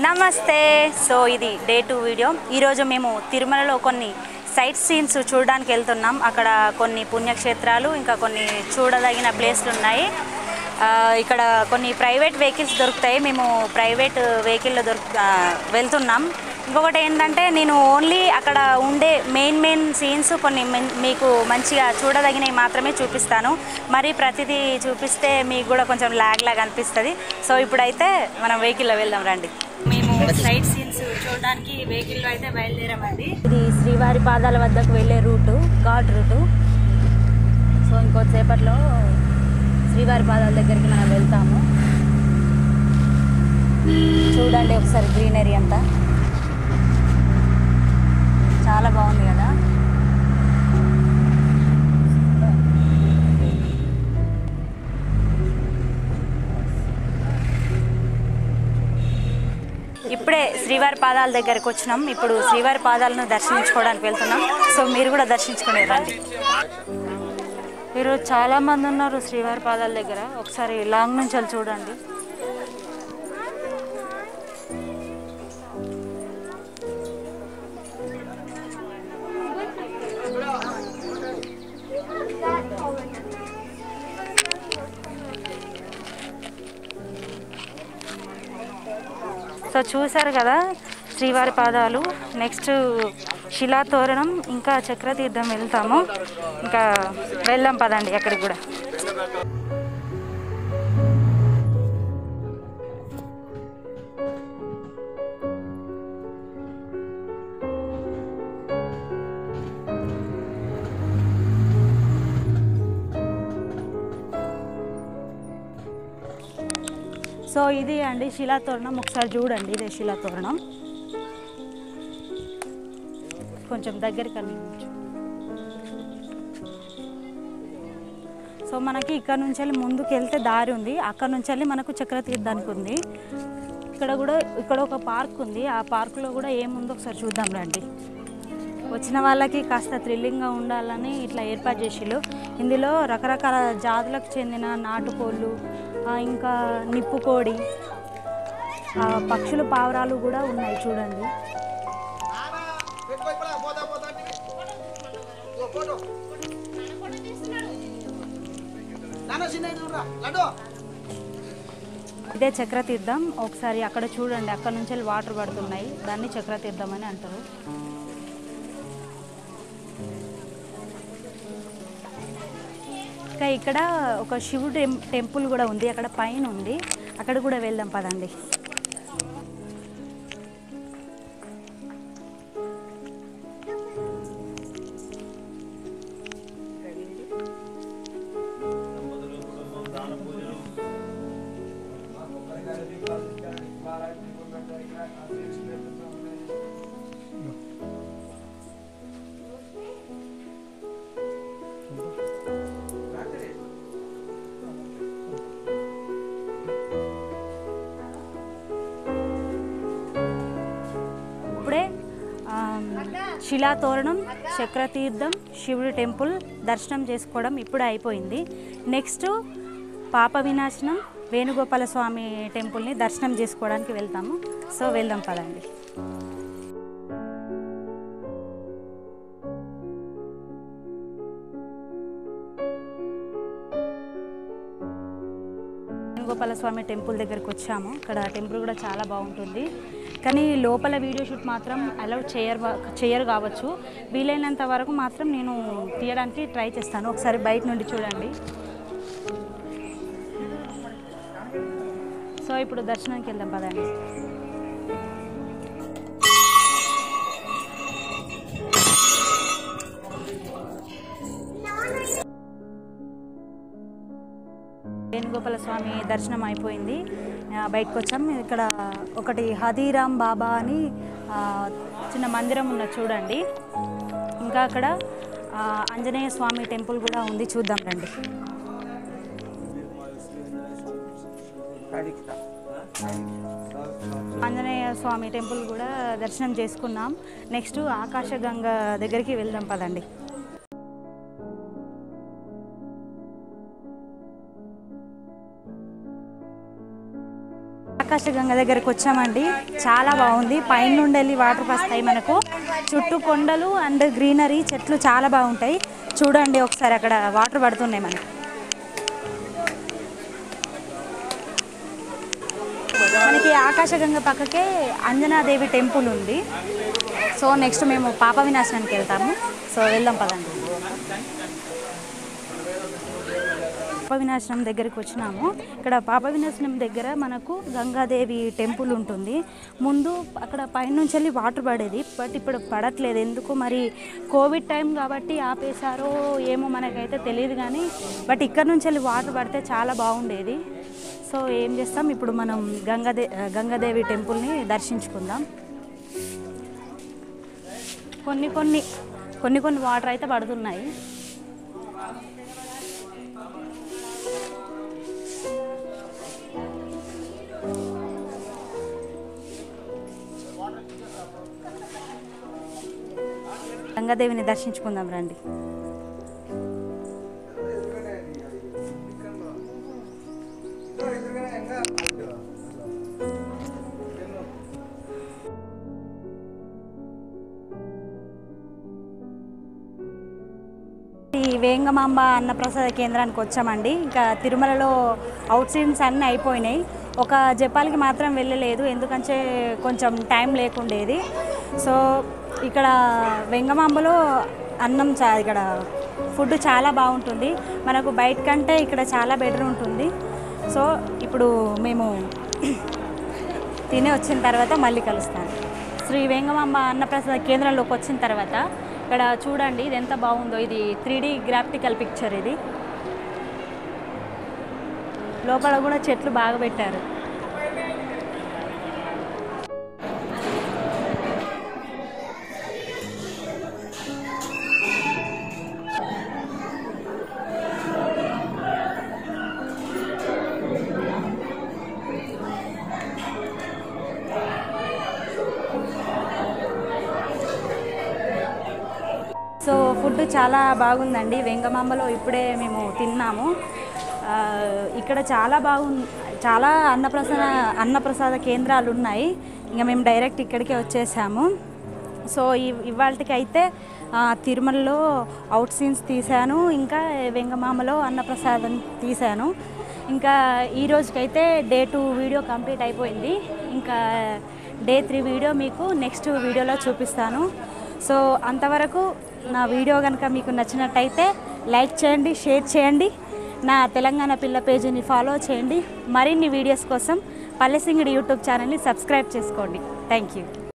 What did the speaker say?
నమస్తే సో ఇది day two video ఈరోజు మేము తిరుమలలో కొన్ని సైట్ సీన్స్ చూడడానికి వెళ్తున్నాం అక్కడ కొన్ని పుణ్యక్షేత్రాలు ఇంకా కొన్ని చూడదగిన ప్లేస్లు ఉన్నాయి ఆ, ఇక్కడ కొన్ని ప్రైవేట్ వెహికల్స్ దొరుకుతాయి మేము ప్రైవేట్ వెహికల్లో దొరుకు ఆ, వెళ్తున్నాం ఇంకొకటి ఏంటంటే నేను ఓన్లీ అక్కడ ఉండే మెయిన్ మెయిన్ సీన్స్ కొన్ని మెన్- మీకు మంచిగా చూడదగినవి మాత్రమే చూపిస్తాను మరి ప్రతిదీ చూపిస్తే మీకు కూడా కొంచెం లాగ్ లాగా అనిపిస్తుంది సో ఇప్పుడైతే మనం వెహికల్లో వెళ్దాం రండి మేము సైట్ సీన్స్ చూడడానికి వెహికల్లో అయితే బయలుదేరామండి ఇది శ్రీవారి పాదాల వద్దకు వెళ్ళే రూటు ఘాట్ రూటు సో ఇంకొద్దిసేపట్లో శ్రీవారి పాదాల దగ్గరికి మనం వెళ్తాము చూడండి ఒకసారి గ్రీనరీ అంతా చాలా బాగుంది కదా ఇప్పుడే శ్రీవారి పాదాల దగ్గరకు వచ్చినాం ఇప్పుడు శ్రీవారి పాదాలను దర్శించుకోవడానికి వెళ్తున్నాం సో మీరు కూడా దర్శించుకునే రండి ఈరోజు చాలా మంది ఉన్నారు శ్రీవారి పాదాల దగ్గర ఒకసారి లాంగ్ నుంచి వెళ్ళి చూడండి సో చూసారు కదా శ్రీవారి పాదాలు నెక్స్ట్ శిలాతోరణం ఇంకా చక్రతీర్థం వెళ్తాము ఇంకా వెళ్దాం పదండి అక్కడికి కూడా సో ఇది అండి శిలాతోరణం ఒకసారి చూడండి ఇదే శిలాతోరణం కొంచెం దగ్గరికి అనిపించు సో మనకి ఇక్కడ నుంచి వెళ్ళి ముందుకు వెళ్తే దారి ఉంది అక్కడ నుంచి వెళ్ళి మనకు చక్రతీర్థానికి ఉంది ఇక్కడ కూడా ఇక్కడ ఒక పార్క్ ఉంది ఆ పార్కులో కూడా ఏముందో ఒకసారి చూద్దాం రండి వచ్చిన వాళ్ళకి కాస్త థ్రిల్లింగ్గా ఉండాలని ఇట్లా ఏర్పాటు చేసిళ్ళు ఇందులో రకరకాల జాతులకు చెందిన నాటుకోళ్ళు ఆ, ఇంకా నిప్పుకోడి ఆ, పక్షులు పావురాలు కూడా ఉన్నాయి చూడండి ఇదే చక్రతీర్థం ఒకసారి అక్కడ చూడండి అక్కడ నుంచి వెళ్ళి వాటర్ పడుతున్నాయి దాన్ని చక్రతీర్థం అని అంటారు ఇంకా ఇక్కడ ఒక శివుడు టెం- టెంపుల్ కూడా ఉంది అక్కడ పైన ఉంది అక్కడ కూడా వెళ్దాం పదండి ఇప్పుడే ఆమ్, శిలాతోరణం చక్రతీర్థం శివుడి టెంపుల్ దర్శనం చేసుకోవడం ఇప్పుడే అయిపోయింది నెక్స్ట్ పాప వినాశనం వేణుగోపాల స్వామి టెంపుల్ని దర్శనం చేసుకోవడానికి వెళ్తాము సో వెళ్దాం పదండి వేణుగోపాల స్వామి టెంపుల్ దగ్గరికి వచ్చాము ఇక్కడ టెంపుల్ కూడా చాలా బాగుంటుంది కానీ లోపల వీడియో షూట్ మాత్రం అలౌ చేయరు చేయరు కావచ్చు వీలైనంత వరకు మాత్రం నేను తీయడానికి ట్రై చేస్తాను ఒకసారి బయట నుండి చూడండి సో ఇప్పుడు దర్శనానికి వెళ్దాం పదండి వేణుగోపాల స్వామి దర్శనం అయిపోయింది ఆ, బయటకు వచ్చాం ఇక్కడ ఒకటి హదీరామ్ బాబా అని ఆ, చిన్న మందిరం ఉన్నది చూడండి ఇంకా అక్కడ ఆ, ఆంజనేయ స్వామి టెంపుల్ కూడా ఉంది చూద్దాం రండి ఆంజనేయ స్వామి టెంపుల్ కూడా దర్శనం చేసుకున్నాం నెక్స్ట్ ఆకాశగంగ దగ్గరికి వెళ్దాం పదండి ఆకాశగంగ దగ్గరకు వచ్చామండి చాలా బాగుంది పైన నుండి వెళ్ళి వాటర్ వస్తాయి మనకు చుట్టూ కొండలు అండ్ గ్రీనరీ చెట్లు చాలా బాగుంటాయి చూడండి ఒకసారి అక్కడ వాటర్ పడుతున్నాయి మనకి మనకి ఆకాశగంగ పక్కకే అంజనాదేవి టెంపుల్ ఉంది సో నెక్స్ట్ మేము పాప వినాశనానికి వెళ్తాము సో వెళ్దాం పదండి పాప వినాశనం దగ్గరికి వచ్చినాము ఇక్కడ పాప వినాశనం దగ్గర మనకు గంగాదేవి టెంపుల్ ఉంటుంది ముందు అక్కడ పైనుంచి వెళ్ళి వాటర్ పడేది బట్ ఇప్పుడు పడట్లేదు ఎందుకు మరి కోవిడ్ టైం కాబట్టి ఆపేశారో ఏమో మనకైతే తెలియదు కానీ బట్ ఇక్కడ నుంచి వెళ్ళి వాటర్ పడితే చాలా బాగుండేది సో ఏం చేస్తాం ఇప్పుడు మనం గంగాదే గంగాదేవి టెంపుల్ని దర్శించుకుందాం కొన్ని కొన్ని కొన్ని కొన్ని వాటర్ అయితే పడుతున్నాయి గంగాదేవిని దర్శించుకుందాం రండి ఈ వేంగమాంబ అన్నప్రసాద కేంద్రానికి వచ్చామండి ఇంకా తిరుమలలో అవుట్ సీన్స్ అన్నీ అయిపోయినాయి ఒక జపాల్కి మాత్రం వెళ్ళలేదు ఎందుకంటే కొంచెం టైం లేకుండేది సో ఇక్కడ వెంగమాంబలో అన్నం చా ఇక్కడ ఫుడ్ చాలా బాగుంటుంది మనకు బయట కంటే ఇక్కడ చాలా బెటర్ ఉంటుంది సో ఇప్పుడు మేము తిని వచ్చిన తర్వాత మళ్ళీ కలుస్తాను శ్రీ వేంగమాంబ అన్నప్రసాద కేంద్రంలోకి వచ్చిన తర్వాత ఇక్కడ చూడండి ఇది ఎంత బాగుందో ఇది త్రీ డి గ్రాఫికల్ పిక్చర్ ఇది లోపల కూడా చెట్లు బాగా పెట్టారు సో ఫుడ్ చాలా బాగుందండి వెంగమాంబలో ఇప్పుడే మేము తిన్నాము ఆ, ఇక్కడ చాలా బాగుంది చాలా అన్నప్రసాద అన్నప్రసాద కేంద్రాలు ఉన్నాయి ఇంకా మేము డైరెక్ట్ ఇక్కడికే వచ్చేసాము సో ఇవాళకి అయితే ఆ, తిరుమలలో అవుట్ సీన్స్ తీశాను ఇంకా వెంగమామలో అన్నప్రసాదం తీశాను ఇంకా ఈ రోజుకైతే డే టూ వీడియో కంప్లీట్ అయిపోయింది ఇంకా డే త్రీ వీడియో మీకు నెక్స్ట్ వీడియోలో చూపిస్తాను సో అంతవరకు నా వీడియో కనుక మీకు నచ్చినట్టయితే లైక్ చేయండి షేర్ చేయండి నా తెలంగాణ పిల్ల పేజీని ఫాలో చేయండి మరిన్ని వీడియోస్ కోసం పల్లెసింగిడి యూట్యూబ్ ఛానల్ని సబ్స్క్రైబ్ చేసుకోండి థ్యాంక్ యూ